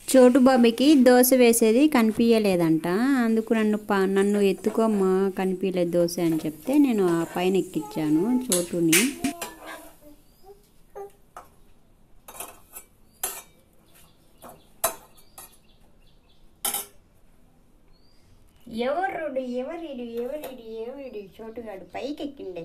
చోటు బాబీకి దోశ వేసేది కనిపించలేదంట అందుకు నన్ను పా నన్ను ఎత్తుకోమ్మా కనిపించలేదు దోశ అని చెప్తే నేను ఆ పైన ఎక్కించాను చోటుని ఎవరుడు ఎవరిడు ఎవరిడు ఎవరిడు చోటుగాడు పైకి ఎక్కిండే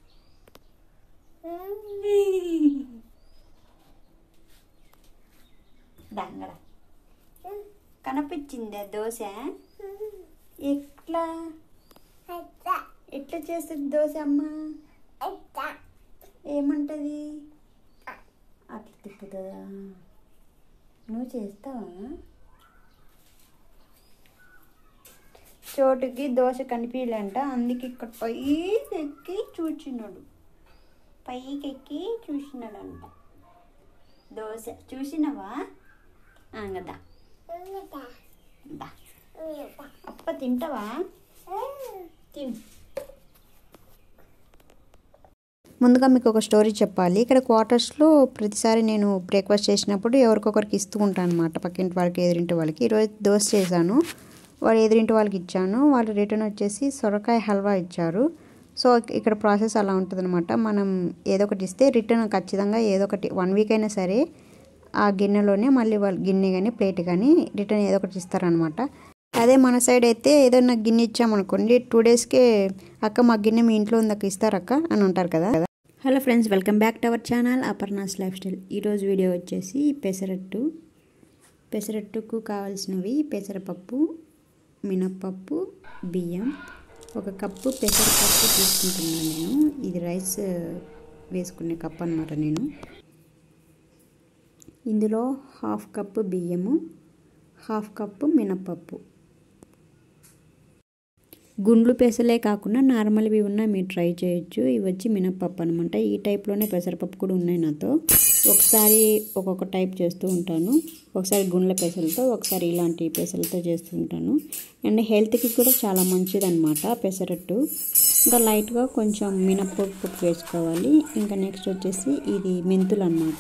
దంగడ కనిపించిందా దోశ ఎట్లా ఎట్లా చేస్తుంది దోశ అమ్మ ఏమంటది అట్లా తిప్పుతుందా నువ్వు చేస్తావా చోటుకి దోశ కనిపించలేంట అందుకే ఇక్కడ పైకి ఎక్కి చూచినాడు పైకి ఎక్కి చూసినాడంట దోశ చూసినవా కదా దా అప్ప తింటావా తిను ముందుగా మీకు ఒక స్టోరీ చెప్పాలి ఇక్కడ క్వార్టర్స్లో ప్రతిసారి నేను బ్రేక్ఫాస్ట్ చేసినప్పుడు ఎవరికొకరికి ఇస్తూ ఉంటాను అనమాట పక్కింటి వాళ్ళకి ఎదురింటి వాళ్ళకి ఈరోజు దోశ చేశాను వాడు ఎదురింటి వాళ్ళకి ఇచ్చాను వాళ్ళు రిటర్న్ వచ్చేసి సొరకాయ హల్వా ఇచ్చారు సో ఇక్కడ ప్రాసెస్ అలా ఉంటుందన్నమాట మనం ఏదో ఒకటి ఇస్తే రిటర్న్ ఖచ్చితంగా ఏదో ఒకటి వన్ వీక్ అయినా సరే ఆ గిన్నెలోనే మళ్ళీ వాళ్ళు గిన్నె కానీ ప్లేట్ కానీ రిటర్న్ ఏదో ఒకటి ఇస్తారనమాట అదే మన సైడ్ అయితే ఏదైనా గిన్నె ఇచ్చామనుకోండి టూ డేస్కే అక్క మా గిన్నె మీ ఇంట్లో ఉంది అక్క ఇస్తారక్క అని అంటారు కదా hello friends welcome back to our channel Aparna's life style ఈరోజు వీడియో వచ్చేసి పెసరట్టు పెసరట్టుకు కావాల్సినవి పెసరపప్పు మినప్పప్పు బియ్యం ఒక కప్పు పెసరపప్పు తీసుకుంటున్నాను నేను ఇది రైస్ వేసుకునే కప్ అనమాట నేను ఇందులో హాఫ్ కప్పు బియ్యము హాఫ్ కప్పు మినప్పప్పు గుండ్లు పెసలే కాకుండా నార్మల్వి ఉన్నా మీరు ట్రై చేయొచ్చు ఇవి వచ్చి మినప్పప్పు అనమాట ఈ టైప్లోనే పెసరపప్పు కూడా ఉన్నాయి నాతో ఒకసారి ఒక్కొక్క టైప్ చేస్తూ ఉంటాను ఒకసారి గుండ్ల పెసలతో ఒకసారి ఇలాంటి పెసలతో చేస్తూ ఉంటాను అండ్ హెల్త్కి కూడా చాలా మంచిది అనమాట పెసరట్టు ఇంకా లైట్గా కొంచెం మినప్పప్పు వేసుకోవాలి ఇంకా నెక్స్ట్ వచ్చేసి ఇది మెంతులు అనమాట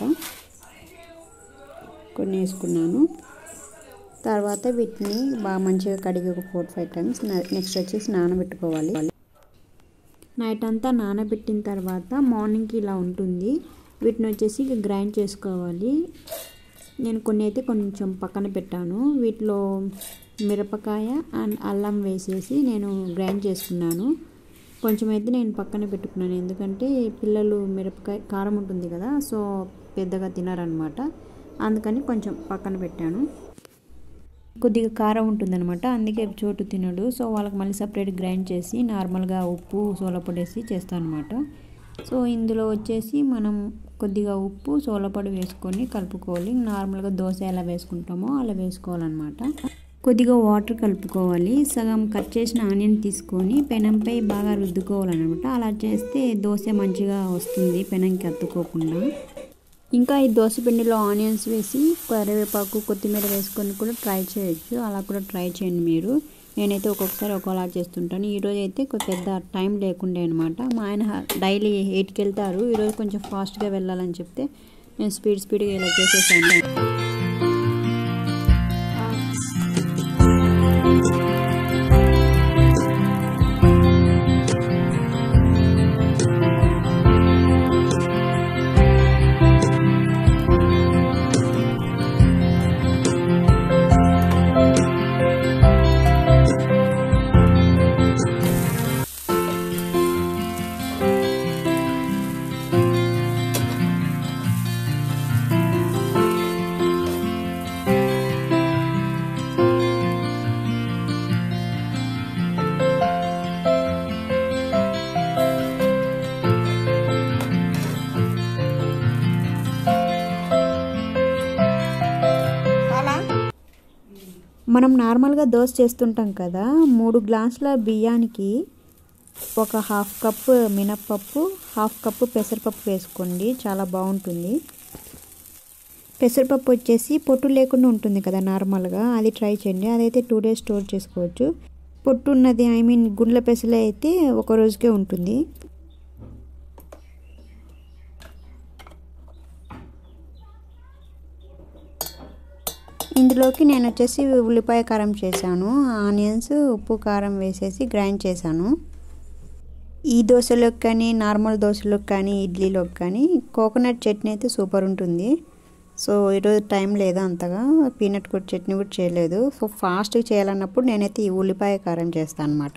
కొన్ని వేసుకున్నాను తర్వాత వీటిని బాగా మంచిగా కడిగి ఒక ఫోర్ ఫైవ్ టైమ్స్ నెక్స్ట్ వచ్చేసి నానబెట్టుకోవాలి నైట్ అంతా నానబెట్టిన తర్వాత మార్నింగ్కి ఇలా ఉంటుంది వీటిని వచ్చేసి గ్రైండ్ చేసుకోవాలి నేను కొన్ని అయితే కొంచెం పక్కన పెట్టాను వీటిలో మిరపకాయ అండ్ అల్లం వేసేసి నేను గ్రైండ్ చేసుకున్నాను కొంచెం అయితే నేను పక్కన పెట్టుకున్నాను ఎందుకంటే పిల్లలు మిరపకాయ కారం ఉంటుంది కదా సో పెద్దగా తినారనమాట అందుకని కొంచెం పక్కన పెట్టాను కొద్దిగా కారం ఉంటుందన్నమాట అందుకే చోటు తినడు సో వాళ్ళకి మళ్ళీ సపరేట్ గ్రైండ్ చేసి నార్మల్గా ఉప్పు సోలపొడేసి చేస్తాను అనమాట సో ఇందులో వచ్చేసి మనం కొద్దిగా ఉప్పు సోలపొడి వేసుకొని కలుపుకోవాలి నార్మల్గా దోశ ఎలా వేసుకుంటామో అలా వేసుకోవాలన్నమాట కొద్దిగా వాటర్ కలుపుకోవాలి సగం కట్ చేసిన ఆనియన్ తీసుకొని పెనంపై బాగా రుద్దుకోవాలన్నమాట అలా చేస్తే దోశ మంచిగా వస్తుంది పెనంకి అత్తుకోకుండా ఇంకా ఈ దోశ పిండిలో ఆనియన్స్ వేసి కరివేపాకు కొత్తిమీర వేసుకొని కూడా ట్రై చేయొచ్చు అలా కూడా ట్రై చేయండి మీరు నేనైతే ఒక్కొక్కసారి ఒక్కోలా చేస్తుంటాను ఈరోజు అయితే పెద్ద టైం లేకుండే అనమాట మా ఆయన డైలీ ఎయిట్కి వెళ్తారు ఈరోజు కొంచెం ఫాస్ట్గా వెళ్ళాలని చెప్తే నేను స్పీడ్ స్పీడ్గా ఇలా చేసేసాను మనం నార్మల్గా దోశ చేస్తుంటాం కదా మూడు గ్లాసుల బియ్యానికి ఒక హాఫ్ కప్పు మినప్పప్పు హాఫ్ కప్పు పెసరపప్పు వేసుకోండి చాలా బాగుంటుంది పెసరపప్పు వచ్చేసి పొట్టు లేకుండా ఉంటుంది కదా నార్మల్గా అది ట్రై చేయండి అదైతే టూ డేస్ స్టోర్ చేసుకోవచ్చు పొట్టు ఉన్నది ఐ మీన్ గుండ్ల పెసలే అయితే ఒక రోజుకే ఉంటుంది ఇందులోకి నేను వచ్చేసి ఉల్లిపాయ కారం చేశాను ఆనియన్స్ ఉప్పు కారం వేసేసి గ్రైండ్ చేశాను ఈ దోశలోకి కానీ నార్మల్ దోశలోకి కానీ ఇడ్లీలోకి కానీ కోకోనట్ చట్నీ అయితే సూపర్ ఉంటుంది సో ఈరోజు టైం లేదు అంతగా పీనట్ కూడా చట్నీ కూడా చేయలేదు సో ఫాస్ట్గా చేయాలన్నప్పుడు నేనైతే ఈ ఉల్లిపాయ కారం చేస్తాను అనమాట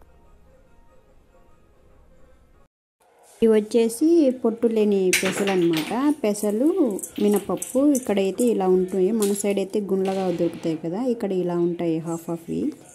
ఇవి వచ్చేసి పొట్టు లేని పెసలు అనమాట పెసలు మినపప్పు ఇక్కడైతే ఇలా ఉంటాయి మన సైడ్ అయితే గుండ్లగా దొరుకుతాయి కదా ఇక్కడ ఇలా ఉంటాయి హాఫ్ హాఫ్